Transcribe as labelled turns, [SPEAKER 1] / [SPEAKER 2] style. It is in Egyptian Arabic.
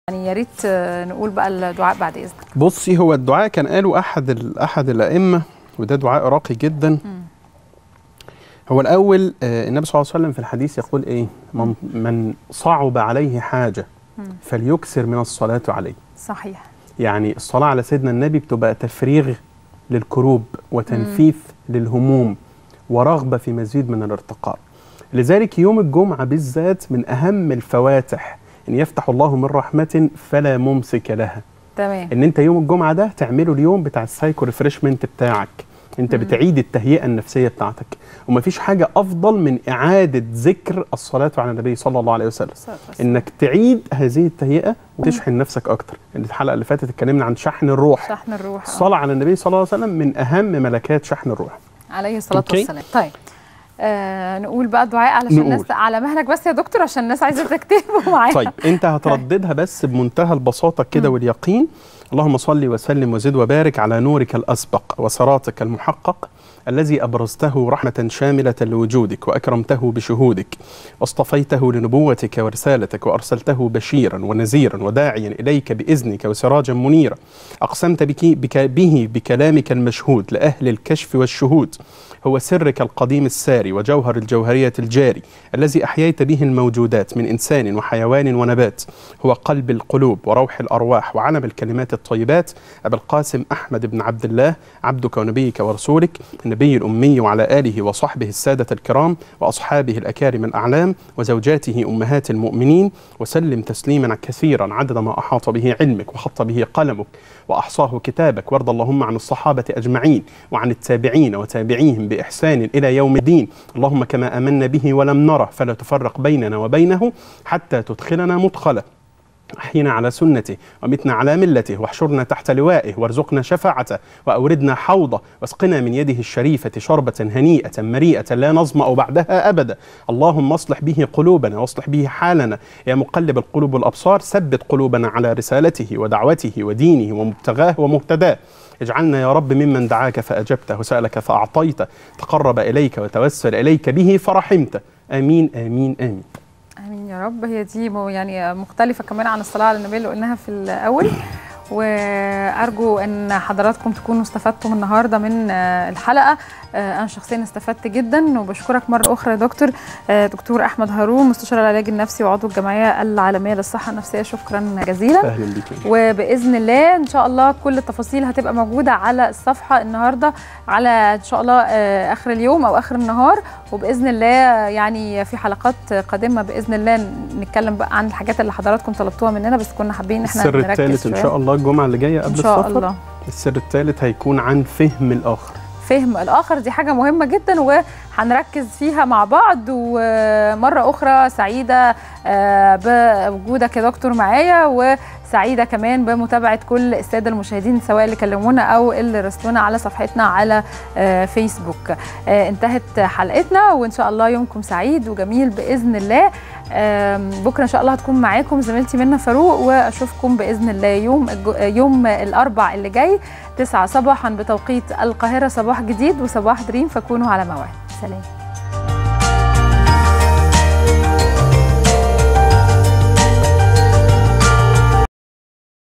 [SPEAKER 1] يعني يا ريت نقول بقى الدعاء بعد اذنك
[SPEAKER 2] بصي هو الدعاء كان قاله احد ال- احد الائمه وده دعاء راقي جدا هو الاول آه، النبي صلى الله عليه وسلم في الحديث يقول ايه من, من صعب عليه حاجه فليكثر من الصلاه عليه
[SPEAKER 1] صحيح
[SPEAKER 2] يعني الصلاه على سيدنا النبي بتبقى تفريغ للكروب وتنفيذ للهموم ورغبه في مزيد من الارتقاء لذلك يوم الجمعه بالذات من اهم الفواتح ان يفتح الله من رحمه فلا ممسك لها
[SPEAKER 1] تمام
[SPEAKER 2] ان انت يوم الجمعه ده تعمله اليوم بتاع السايكو ريفريشمنت بتاعك انت بتعيد التهيئه النفسيه بتاعتك ومفيش حاجه افضل من اعاده ذكر الصلاه على النبي صلى الله عليه وسلم انك تعيد هذه التهيئه وتشحن نفسك اكتر ان الحلقه اللي فاتت اتكلمنا عن شحن الروح
[SPEAKER 1] شحن الروح آه.
[SPEAKER 2] الصلاه على النبي صلى الله عليه وسلم من اهم ملكات شحن الروح
[SPEAKER 1] عليه الصلاه
[SPEAKER 2] أوكي.
[SPEAKER 1] والسلام طيب آه نقول بقى الدعاء علشان
[SPEAKER 2] نقول.
[SPEAKER 1] الناس على مهلك بس يا دكتور عشان الناس عايزه تكتبه معايا
[SPEAKER 2] طيب انت هترددها بس بمنتهى البساطه كده واليقين اللهم صل وسلم وزد وبارك على نورك الاسبق وصراطك المحقق الذي ابرزته رحمه شامله لوجودك واكرمته بشهودك واصطفيته لنبوتك ورسالتك وارسلته بشيرا ونذيرا وداعيا اليك باذنك وسراجا منيرا اقسمت بك بك به بكلامك المشهود لاهل الكشف والشهود هو سرك القديم الساري وجوهر الجوهرية الجاري الذي أحييت به الموجودات من إنسان وحيوان ونبات هو قلب القلوب وروح الأرواح وعلم الكلمات الطيبات أبا القاسم أحمد بن عبد الله عبدك ونبيك ورسولك النبي الأمي وعلى آله وصحبه السادة الكرام وأصحابه الأكارم الأعلام وزوجاته أمهات المؤمنين وسلم تسليما كثيرا عدد ما أحاط به علمك وخط به قلمك وأحصاه كتابك وارض اللهم عن الصحابة أجمعين وعن التابعين وتابعيهم بإحسان إلى يوم الدين اللهم كما آمنا به ولم نره فلا تفرق بيننا وبينه حتى تدخلنا مدخله أحينا على سنته ومتنا على ملته واحشرنا تحت لوائه وارزقنا شفاعته وأوردنا حوضه واسقنا من يده الشريفة شربة هنيئة مريئة لا نظمأ بعدها أبدا اللهم اصلح به قلوبنا واصلح به حالنا يا مقلب القلوب والأبصار ثبت قلوبنا على رسالته ودعوته ودينه ومبتغاه ومهتداه اجعلنا يا رب ممن دعاك فأجبته وسألك فأعطيته تقرب إليك وتوسل إليك به فرحمته آمين آمين آمين
[SPEAKER 1] امين يا رب هي دي مو- يعني مختلفه كمان عن الصلاه على النبي اللي قلناها في الاول وارجو ان حضراتكم تكونوا استفدتم النهارده من آه، الحلقه آه، انا شخصيا استفدت جدا وبشكرك مره اخرى يا دكتور آه، دكتور احمد هارون مستشار العلاج النفسي وعضو الجمعيه العالميه للصحه النفسيه شكرا جزيلا
[SPEAKER 2] أهلا بك
[SPEAKER 1] وباذن الله ان شاء الله كل التفاصيل هتبقى موجوده على الصفحه النهارده على ان شاء الله آه، اخر اليوم او اخر النهار وباذن الله يعني في حلقات قادمه باذن الله نتكلم بقى عن الحاجات اللي حضراتكم طلبتوها مننا بس كنا حابين ان احنا
[SPEAKER 2] السر
[SPEAKER 1] نركز
[SPEAKER 2] الثالث إن
[SPEAKER 1] شوية.
[SPEAKER 2] شاء الله الجمعة اللي جاية قبل
[SPEAKER 1] ان شاء
[SPEAKER 2] السفر
[SPEAKER 1] الله
[SPEAKER 2] السر الثالث هيكون عن فهم الآخر
[SPEAKER 1] فهم الاخر دي حاجه مهمه جدا وهنركز فيها مع بعض ومره اخرى سعيده آه، بوجودك يا دكتور معايا وسعيده كمان بمتابعه كل الساده المشاهدين سواء اللي كلمونا او اللي راسلونا على صفحتنا على آه، فيسبوك آه، انتهت حلقتنا وان شاء الله يومكم سعيد وجميل باذن الله آم، بكره ان شاء الله هتكون معاكم زميلتي منى فاروق واشوفكم باذن الله يوم الج- يوم الاربع اللي جاي 9 صباحا بتوقيت القاهرة صباح جديد وصباح دريم فكونوا على موعد سلام